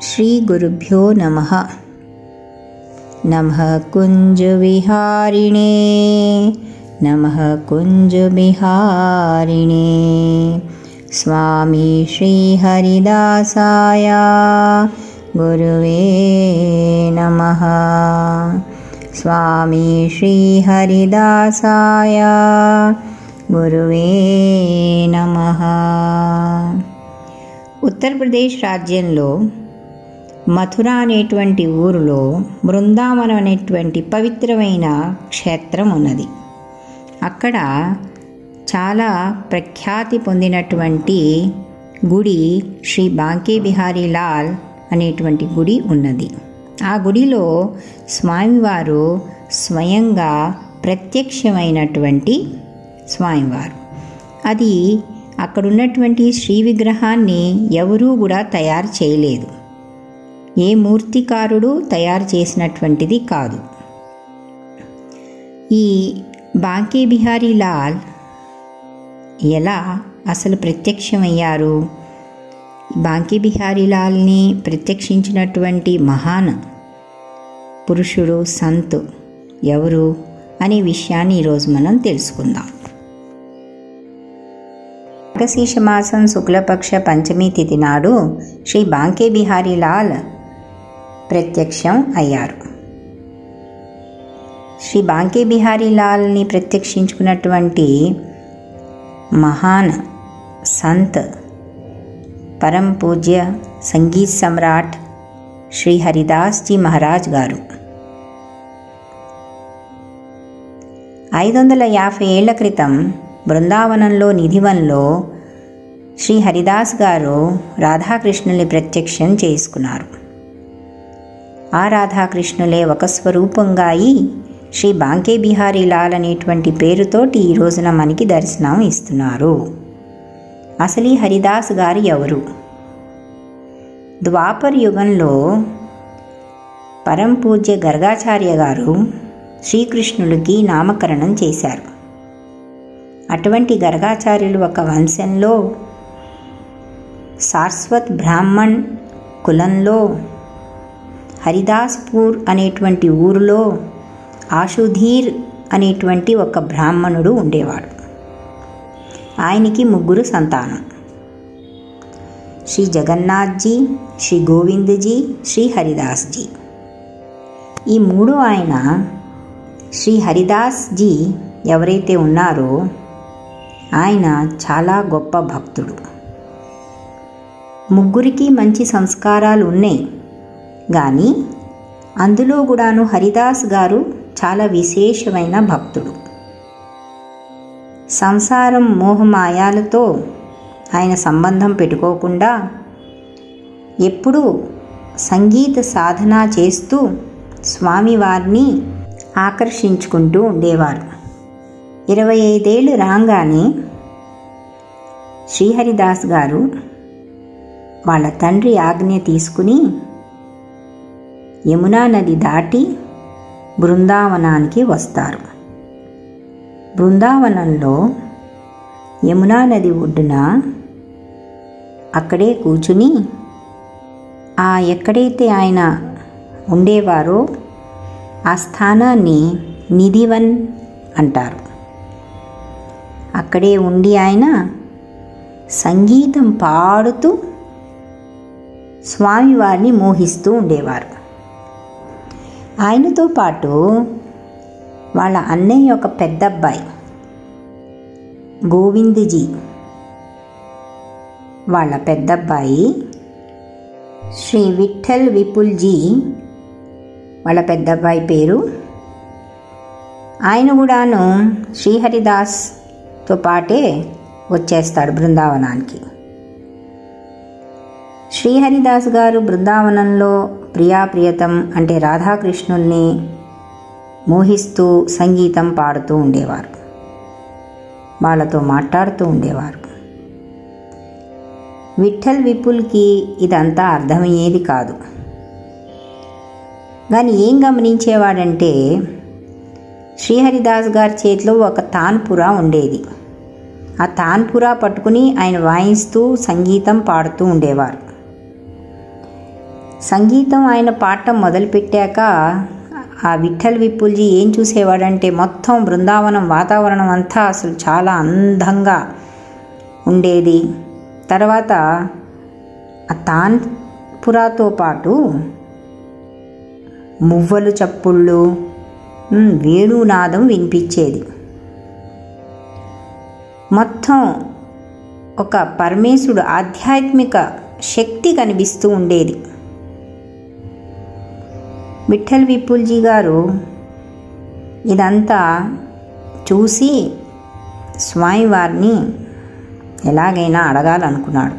श्रीगुरुभ्यो नमः नमः कुञ्जविहारिणे नमः कुञ्जविहारिणे स्वामी श्रीहरिदासाय गुरुवे नमः स्वामी श्रीहरिदासाय గురువే నమ ఉత్తరప్రదేశ్ రాజ్యంలో మథుర అనేటువంటి ఊరిలో బృందావనం అనేటువంటి పవిత్రమైన క్షేత్రం ఉన్నది అక్కడ చాలా ప్రఖ్యాతి పొందినటువంటి గుడి శ్రీ బాంకే బిహారీ లాల్ అనేటువంటి గుడి ఉన్నది ఆ గుడిలో స్వామివారు స్వయంగా ప్రత్యక్షమైనటువంటి స్వామివారు అది అక్కడున్నటువంటి శ్రీ విగ్రహాన్ని ఎవరూ కూడా తయారు చేయలేదు ఏ మూర్తికారుడు తయారు చేసినటువంటిది కాదు ఈ బాంకే బిహారీ లాల్ ఎలా అసలు ప్రత్యక్షమయ్యారు బాంకే బిహారీ లాల్ని ప్రత్యక్షించినటువంటి మహాన్ పురుషుడు సంత్ ఎవరు అనే విషయాన్ని ఈరోజు మనం తెలుసుకుందాం మార్గశీర్ష మాసం శుక్లపక్ష పంచమి తిథి నాడు శ్రీ బాంకే బిహారీ లాల్ ప్రత్యక్షం అయ్యారు శ్రీ బాంకే బిహారీ లాల్ని ప్రత్యక్షించుకున్నటువంటి మహాన్ సంత్ పరం పూజ్య సంగీత్ సమ్రాట్ శ్రీ హరిదాస్ జీ మహారాజ్ గారు ఐదు వందల యాభై ఏళ్ల క్రితం బృందావనంలో నిధివన్లో శ్రీ హరిదాస్ గారు రాధాకృష్ణుల్ని ప్రత్యక్షం చేసుకున్నారు ఆ రాధాకృష్ణులే ఒక స్వరూపంగా అయి శ్రీ బాంకే బిహారీ లాల్ అనేటువంటి పేరుతోటి ఈ రోజున మనకి దర్శనం ఇస్తున్నారు అసలు ఈ హరిదాస్ గారు ఎవరు ద్వాపర్ యుగంలో పరం పూజ్య గర్గాచార్య గారు శ్రీకృష్ణుడికి నామకరణం చేశారు అటువంటి గర్గాచార్యులు ఒక వంశంలో సార్స్వత్ బ్రాహ్మణ్ కులంలో హరిదాస్పూర్ అనేటువంటి ఊరిలో ఆషుధీర్ అనేటువంటి ఒక బ్రాహ్మణుడు ఉండేవాడు ఆయనకి ముగ్గురు సంతానం శ్రీ జగన్నాథ్జీ శ్రీ గోవింద్జీ శ్రీ హరిదాస్జీ ఈ మూడు ఆయన శ్రీ హరిదాస్ జీ ఎవరైతే ఉన్నారో ఆయన చాలా గొప్ప భక్తుడు ముగ్గురికి మంచి సంస్కారాలు ఉన్నాయి కానీ అందులో కూడాను హరిదాస్ గారు చాలా విశేషమైన భక్తుడు సంసారం మోహమాయాలతో ఆయన సంబంధం పెట్టుకోకుండా ఎప్పుడూ సంగీత సాధన చేస్తూ స్వామివారిని ఆకర్షించుకుంటూ ఉండేవారు ఇరవై ఐదేళ్ళు రాగానే శ్రీహరిదాస్ గారు వాళ్ళ తండ్రి ఆజ్ఞ తీసుకుని యమునా నది దాటి బృందావనానికి వస్తారు బృందావనంలో యమునా నది ఒడ్డున అక్కడే కూర్చుని ఆ ఎక్కడైతే ఆయన ఉండేవారో ఆ స్థానాన్ని నిధివన్ అంటారు అక్కడే ఉండి ఆయన సంగీతం పాడుతూ స్వామివారిని మోహిస్తూ ఉండేవారు ఆయనతో పాటు వాళ్ళ అన్నయ్య ఒక పెద్ద అబ్బాయి గోవింద్జీ వాళ్ళ పెద్దబ్బాయి శ్రీ విఠల్ విపుల్జీ వాళ్ళ పెద్దబ్బాయి పేరు ఆయన కూడాను శ్రీహరిదాస్తో పాటే వచ్చేస్తాడు బృందావనానికి శ్రీహరిదాస్ గారు బృందావనంలో ప్రియాప్రియతం అంటే రాధాకృష్ణుల్ని మోహిస్తూ సంగీతం పాడుతూ ఉండేవారు వాళ్ళతో మాట్లాడుతూ ఉండేవారు విఠల్ విపుల్కి ఇదంతా అర్థమయ్యేది కాదు కానీ ఏం గమనించేవాడంటే శ్రీహరిదాస్ గారి చేతిలో ఒక తాన్పురా ఉండేది ఆ తాన్పురా పట్టుకుని ఆయన వాయిస్తూ సంగీతం పాడుతూ ఉండేవారు సంగీతం ఆయన పాడటం మొదలుపెట్టాక ఆ విఠల్ విపుల్జీ ఏం చూసేవాడంటే మొత్తం బృందావనం వాతావరణం అంతా అసలు చాలా అందంగా ఉండేది తర్వాత ఆ తాన్పురాతో పాటు మువ్వలు చప్పుళ్ళు ఉమ్, వేణునాదం వినిపించేది మొత్తం ఒక పరమేశుడు ఆధ్యాత్మిక శక్తి కనిపిస్తూ ఉండేది విఠల్ విపుల్జీ గారు ఇదంతా చూసి స్వామివారిని ఎలాగైనా అడగాలనుకున్నాడు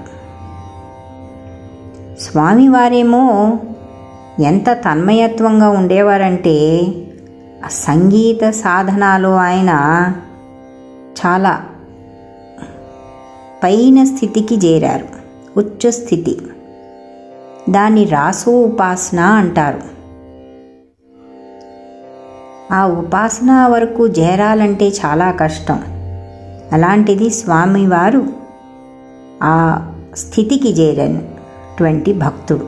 స్వామివారేమో ఎంత తన్మయత్వంగా ఉండేవారంటే ఆ సంగీత సాధనాలు ఆయన చాలా పైన స్థితికి చేరారు ఉచ్చ స్థితి దాన్ని రాసో ఉపాసన అంటారు ఆ ఉపాసన వరకు చేరాలంటే చాలా కష్టం అలాంటిది స్వామివారు ఆ స్థితికి చేరనటువంటి భక్తుడు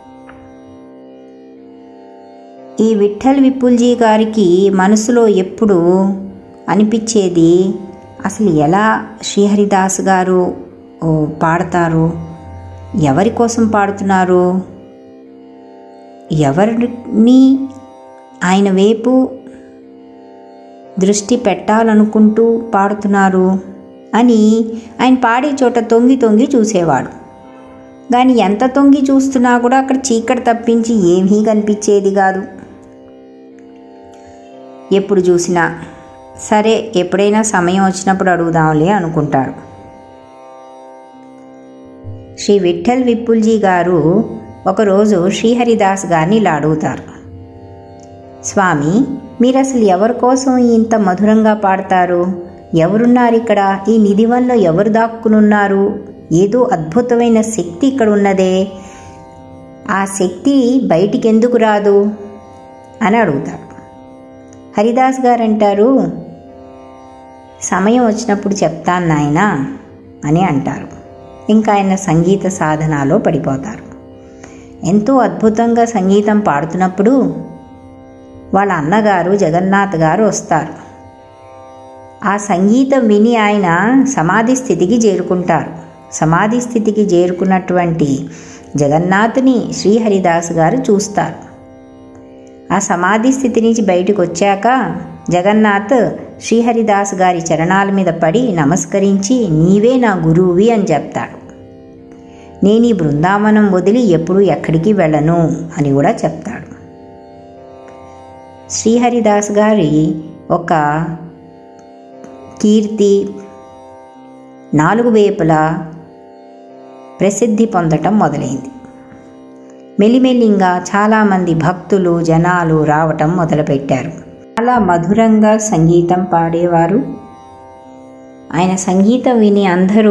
ఈ విఠల్ విపుల్జీ గారికి మనసులో ఎప్పుడు అనిపించేది అసలు ఎలా శ్రీహరిదాస్ గారు ఓ, పాడతారు ఎవరి కోసం పాడుతున్నారు ఎవరిని ఆయన వైపు దృష్టి పెట్టాలనుకుంటూ పాడుతున్నారు అని ఆయన పాడే చోట తొంగి తొంగి చూసేవాడు కానీ ఎంత తొంగి చూస్తున్నా కూడా అక్కడ చీకటి తప్పించి ఏమీ కనిపించేది కాదు ఎప్పుడు చూసినా సరే ఎప్పుడైనా సమయం వచ్చినప్పుడు అడుగుదాంలే అనుకుంటాడు శ్రీ విఠల్ విపుల్జీ గారు ఒకరోజు శ్రీహరిదాస్ గారిని ఇలా అడుగుతారు స్వామి మీరు అసలు ఎవరి కోసం ఇంత మధురంగా పాడతారు ఎవరున్నారు ఇక్కడ ఈ నిధివన్లో ఎవరు దాక్కునున్నారు ఏదో అద్భుతమైన శక్తి ఇక్కడ ఉన్నదే ఆ శక్తి బయటికి ఎందుకు రాదు అని అడుగుతారు హరిదాస్ గారు అంటారు సమయం వచ్చినప్పుడు చెప్తాను నాయనా అని అంటారు ఇంకా ఆయన సంగీత సాధనాలో పడిపోతారు ఎంతో అద్భుతంగా సంగీతం పాడుతున్నప్పుడు వాళ్ళ అన్నగారు జగన్నాథ్ గారు వస్తారు ఆ సంగీతం విని ఆయన సమాధి స్థితికి చేరుకుంటారు సమాధి స్థితికి చేరుకున్నటువంటి జగన్నాథ్ని శ్రీహరిదాస్ గారు చూస్తారు ఆ సమాధి స్థితి నుంచి బయటకు వచ్చాక జగన్నాథ్ శ్రీహరిదాస్ గారి చరణాల మీద పడి నమస్కరించి నీవే నా గురువువి అని చెప్తాడు నేను ఈ బృందావనం వదిలి ఎప్పుడు ఎక్కడికి వెళ్ళను అని కూడా చెప్తాడు శ్రీహరిదాస్ గారి ఒక కీర్తి నాలుగు వైపులా ప్రసిద్ధి పొందటం మొదలైంది మెల్లిమెల్లింగా చాలామంది భక్తులు జనాలు రావటం మొదలుపెట్టారు చాలా మధురంగా సంగీతం పాడేవారు ఆయన సంగీతం విని అందరూ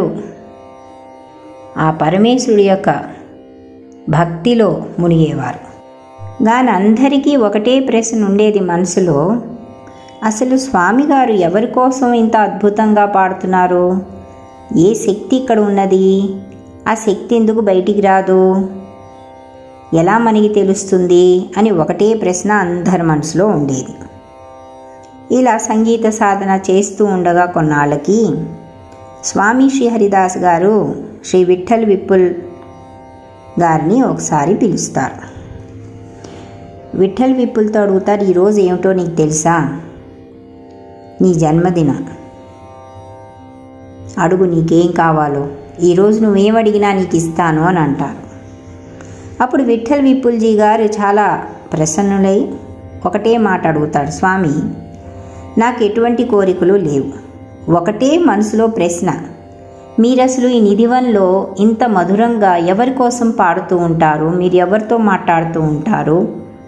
ఆ పరమేశ్వరుడి యొక్క భక్తిలో మునిగేవారు కానీ అందరికీ ఒకటే ప్రశ్న ఉండేది మనసులో అసలు స్వామిగారు ఎవరి కోసం ఇంత అద్భుతంగా పాడుతున్నారు ఏ శక్తి ఇక్కడ ఉన్నది ఆ శక్తి ఎందుకు బయటికి రాదు ఎలా మనకి తెలుస్తుంది అని ఒకటే ప్రశ్న అందరి మనసులో ఉండేది ఇలా సంగీత సాధన చేస్తూ ఉండగా కొన్నాళ్ళకి స్వామి శ్రీహరిదాస్ గారు శ్రీ విఠల్ విపుల్ గారిని ఒకసారి పిలుస్తారు విఠల్ విపుల్తో అడుగుతారు ఈరోజు ఏమిటో నీకు తెలుసా నీ జన్మదినం అడుగు నీకేం కావాలో ఈరోజు నువ్వేం అడిగినా నీకు ఇస్తాను అని అంటారు అప్పుడు విఠల్ విపుల్జీ గారు చాలా ప్రసన్నులై ఒకటే మాట అడుగుతాడు స్వామి నాకు ఎటువంటి కోరికలు లేవు ఒకటే మనసులో ప్రశ్న మీరు అసలు ఈ నిధివన్లో ఇంత మధురంగా ఎవరి కోసం పాడుతూ ఉంటారు మీరు ఎవరితో మాట్లాడుతూ ఉంటారు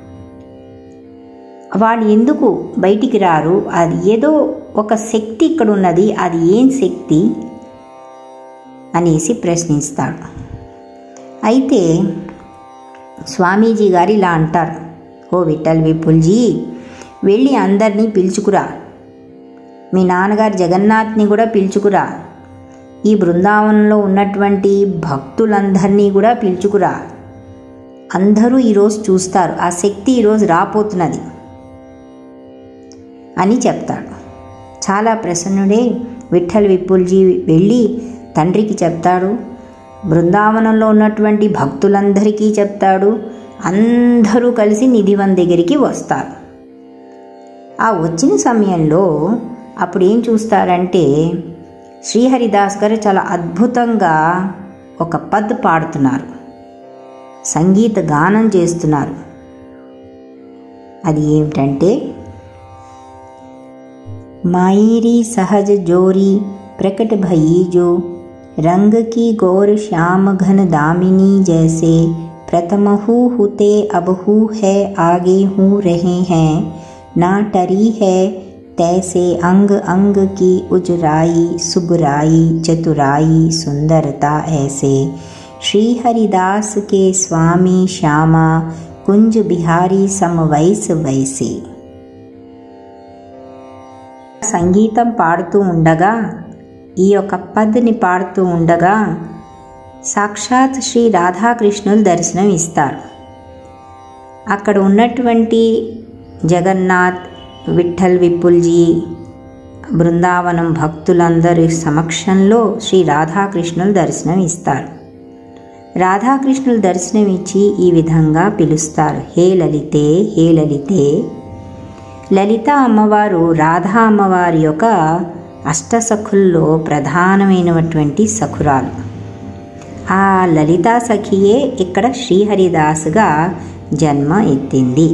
వాళ్ళు ఎందుకు బయటికి రారు అది ఏదో ఒక శక్తి ఇక్కడ ఉన్నది అది ఏం శక్తి అనేసి ప్రశ్నిస్తాడు అయితే స్వామీజీ గారు ఇలా అంటారు ఓ విఠల్ విపుల్జీ వెళ్ళి అందరినీ పిలుచుకురా మీ నాన్నగారు జగన్నాథ్ని కూడా పిలుచుకురా ఈ బృందావనంలో ఉన్నటువంటి భక్తులందరినీ కూడా పిలుచుకురా అందరూ ఈరోజు చూస్తారు ఆ శక్తి ఈరోజు రాపోతున్నది అని చెప్తాడు చాలా ప్రసన్నుడే విఠల్ విపుల్జీ వెళ్ళి తండ్రికి చెప్తాడు బృందావనంలో ఉన్నటువంటి భక్తులందరికీ చెప్తాడు అందరూ కలిసి నిధివన్ దగ్గరికి వస్తారు ఆ వచ్చిన సమయంలో అప్పుడు ఏం చూస్తారంటే శ్రీహరిదాస్ గారు చాలా అద్భుతంగా ఒక పద్ పాడుతున్నారు సంగీత గానం చేస్తున్నారు అది ఏమిటంటే मायरी सहज जोरी प्रकट भई जो रंग की गौर श्याम घन दामिनी जैसे प्रथमहु हुते अबहु है आगे हूँ रहे हैं ना टरी है तैसे अंग अंग की उजराई सुगराई चतुराई सुंदरता ऐसे श्री हरिदास के स्वामी श्यामा कुंज बिहारी समवैस वैसे సంగీతం పాడుతూ ఉండగా ఈ యొక్క పద్ని పాడుతూ ఉండగా సాక్షాత్ శ్రీ రాధాకృష్ణులు దర్శనం ఇస్తారు అక్కడ ఉన్నటువంటి జగన్నాథ్ విఠల్ విపుల్జీ బృందావనం భక్తులందరి సమక్షంలో శ్రీ రాధాకృష్ణులు దర్శనం ఇస్తారు రాధాకృష్ణులు దర్శనం ఇచ్చి ఈ విధంగా పిలుస్తారు హే లలితే హే లలితే లలిత అమ్మవారు రాధా అమ్మవారి యొక్క అష్టసఖుల్లో ప్రధానమైనటువంటి సఖురాలు ఆ లలితా సఖియే ఇక్కడ శ్రీహరిదాసుగా జన్మ ఎత్తింది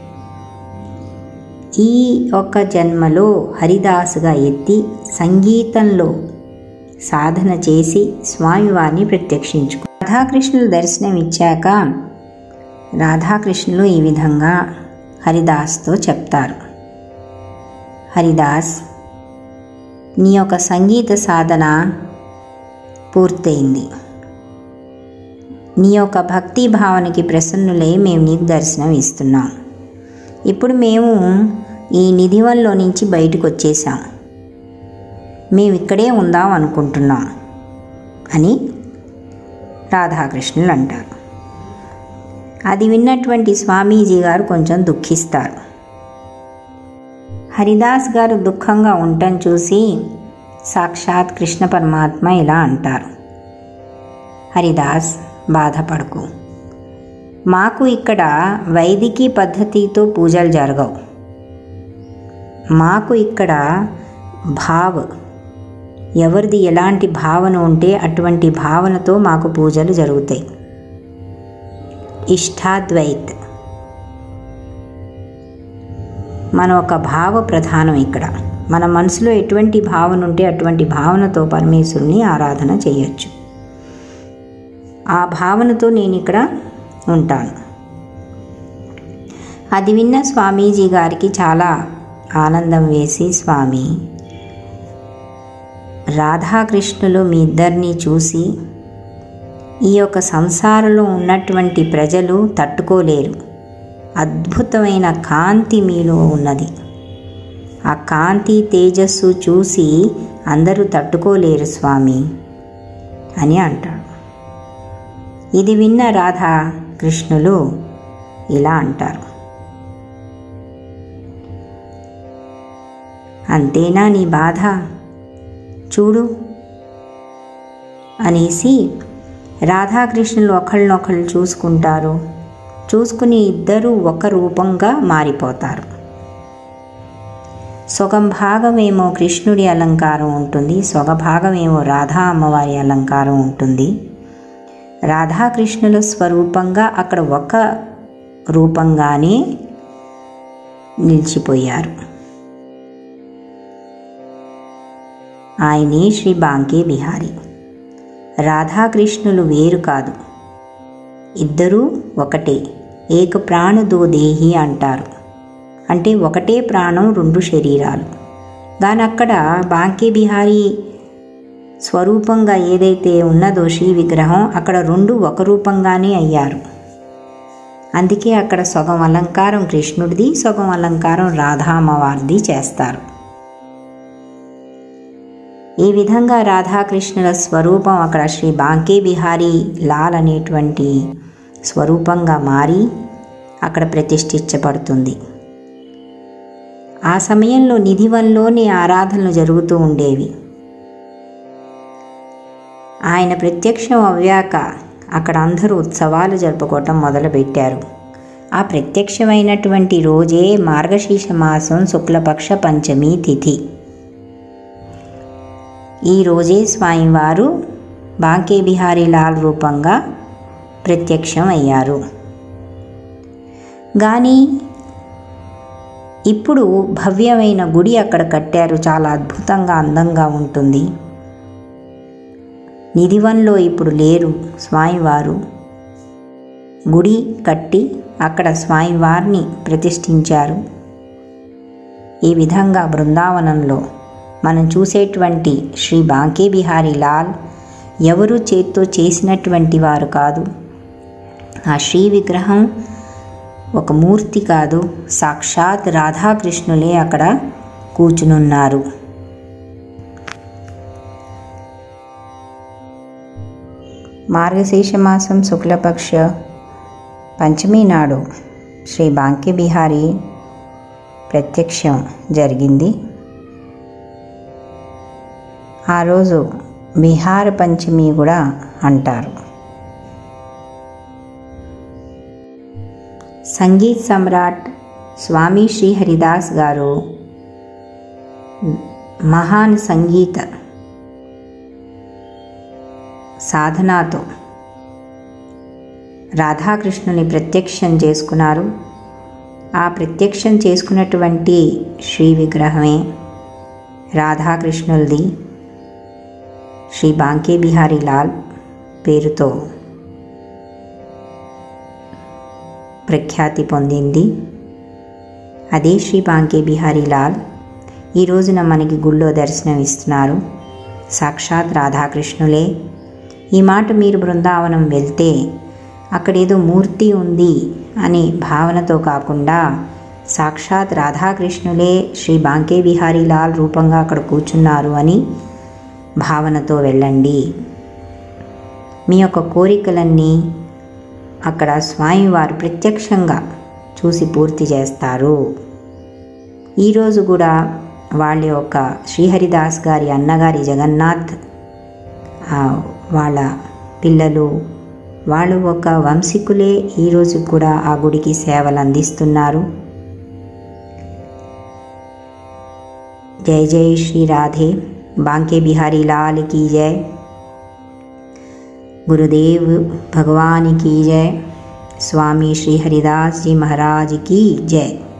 ఈ ఒక్క జన్మలో హరిదాసుగా ఎత్తి సంగీతంలో సాధన చేసి స్వామివారిని ప్రత్యక్షించుకు రాధాకృష్ణులు దర్శనం ఇచ్చాక రాధాకృష్ణులు ఈ విధంగా హరిదాస్తో చెప్తారు హరిదాస్ నీ యొక్క సంగీత సాధన పూర్తయింది నీ యొక్క భక్తి భావనకి ప్రసన్నులై మేము నీకు దర్శనం ఇస్తున్నాం ఇప్పుడు మేము ఈ నిధివన్లో నుంచి బయటకు వచ్చేసాం మేము ఇక్కడే ఉందాం అనుకుంటున్నాం అని రాధాకృష్ణులు అంటారు అది విన్నటువంటి స్వామీజీ గారు కొంచెం దుఃఖిస్తారు హరిదాస్ గారు దుఃఖంగా ఉండటం చూసి సాక్షాత్ కృష్ణ పరమాత్మ ఇలా అంటారు హరిదాస్ బాధపడకు మాకు ఇక్కడ వైదికీ పద్ధతితో పూజలు జరగవు మాకు ఇక్కడ భావ్ ఎవరిది ఎలాంటి భావన ఉంటే అటువంటి భావనతో మాకు పూజలు జరుగుతాయి ఇష్టాద్వైత్ మన ఒక భావ ప్రధానం ఇక్కడ మన మనసులో ఎటువంటి భావన ఉంటే అటువంటి భావనతో పరమేశ్వరుని ఆరాధన చేయొచ్చు ఆ భావనతో నేను ఇక్కడ ఉంటాను అది విన్న స్వామీజీ గారికి చాలా ఆనందం వేసి స్వామి రాధాకృష్ణులు మీ ఇద్దరిని చూసి ఈ యొక్క సంసారంలో ఉన్నటువంటి ప్రజలు తట్టుకోలేరు అద్భుతమైన కాంతి మీలో ఉన్నది ఆ కాంతి తేజస్సు చూసి అందరూ తట్టుకోలేరు స్వామి అని అంటాడు ఇది విన్న రాధా కృష్ణులు ఇలా అంటారు అంతేనా నీ బాధ చూడు అనేసి రాధాకృష్ణులు ఒకళ్ళనొకళ్ళు చూసుకుంటారు చూసుకుని ఇద్దరూ ఒక రూపంగా మారిపోతారు సొగం భాగమేమో కృష్ణుడి అలంకారం ఉంటుంది సొగ భాగమేమో రాధా అమ్మవారి అలంకారం ఉంటుంది రాధాకృష్ణుల స్వరూపంగా అక్కడ ఒక రూపంగానే నిలిచిపోయారు ఆయనే శ్రీ బాంకే బిహారీ రాధాకృష్ణులు వేరు కాదు ఇద్దరూ ఒకటే ఏక ప్రాణదో దేహి అంటారు అంటే ఒకటే ప్రాణం రెండు శరీరాలు దాని అక్కడ బాంకే బిహారీ స్వరూపంగా ఏదైతే ఉన్నదో శ్రీ విగ్రహం అక్కడ రెండు ఒక రూపంగానే అయ్యారు అందుకే అక్కడ సగం అలంకారం కృష్ణుడిది సగం అలంకారం రాధా అమ్మవారిది చేస్తారు ఈ విధంగా రాధాకృష్ణుల స్వరూపం అక్కడ శ్రీ బాంకే బిహారీ లాల్ అనేటువంటి స్వరూపంగా మారి అక్కడ ప్రతిష్ఠించబడుతుంది ఆ సమయంలో నిధివన్లోని ఆరాధనలు జరుగుతూ ఉండేవి ఆయన ప్రత్యక్షం అవ్వాక అక్కడ అందరూ ఉత్సవాలు జరుపుకోవటం మొదలుపెట్టారు ఆ ప్రత్యక్షమైనటువంటి రోజే మార్గశీర్ష మాసం శుక్లపక్ష పంచమి తిథి ఈ రోజే స్వామివారు బాంకే బిహారీ లాల్ రూపంగా ప్రత్యక్షం అయ్యారు కానీ ఇప్పుడు భవ్యమైన గుడి అక్కడ కట్టారు చాలా అద్భుతంగా అందంగా ఉంటుంది నిధివన్లో ఇప్పుడు లేరు స్వామివారు గుడి కట్టి అక్కడ స్వామివారిని ప్రతిష్ఠించారు ఈ విధంగా బృందావనంలో మనం చూసేటువంటి శ్రీ బాంకే బిహారీ లాల్ ఎవరు చేత్తో చేసినటువంటి వారు కాదు ఆ శ్రీ విగ్రహం ఒక మూర్తి కాదు సాక్షాత్ రాధాకృష్ణులే అక్కడ కూర్చునున్నారు మార్గశీర్ష మాసం శుక్లపక్ష పంచమి నాడు శ్రీ బాంకే బిహారీ ప్రత్యక్షం జరిగింది ఆ రోజు బిహార పంచమి కూడా అంటారు సంగీత్ సమ్రాట్ స్వామి శ్రీ హరిదాస్ గారు మహాన్ సంగీత సాధనాతో రాధాకృష్ణుని ప్రత్యక్షం చేసుకున్నారు ఆ ప్రత్యక్షం చేసుకున్నటువంటి శ్రీ విగ్రహమే రాధాకృష్ణులది శ్రీ బాంకే బిహారీ లాల్ పేరుతో ప్రఖ్యాతి పొందింది అదే శ్రీ బాంకే బిహారీ లాల్ ఈ రోజున మనకి గుళ్ళో దర్శనం ఇస్తున్నారు సాక్షాత్ రాధాకృష్ణులే ఈ మాట మీరు బృందావనం వెళ్తే అక్కడేదో మూర్తి ఉంది అనే భావనతో కాకుండా సాక్షాత్ రాధాకృష్ణులే శ్రీ బాంకే బిహారీ లాల్ రూపంగా అక్కడ కూర్చున్నారు అని భావనతో వెళ్ళండి మీ యొక్క కోరికలన్నీ అక్కడ స్వామివారు ప్రత్యక్షంగా చూసి పూర్తి చేస్తారు ఈరోజు కూడా వాళ్ళ యొక్క శ్రీహరిదాస్ గారి అన్నగారి జగన్నాథ్ వాళ్ళ పిల్లలు వాళ్ళు ఒక వంశీకులే ఈరోజు కూడా ఆ గుడికి సేవలు అందిస్తున్నారు జై జై శ్రీ రాధే बांके बिहारी लाल की जय गुरुदेव भगवान की जय स्वामी श्री हरिदास जी महाराज की जय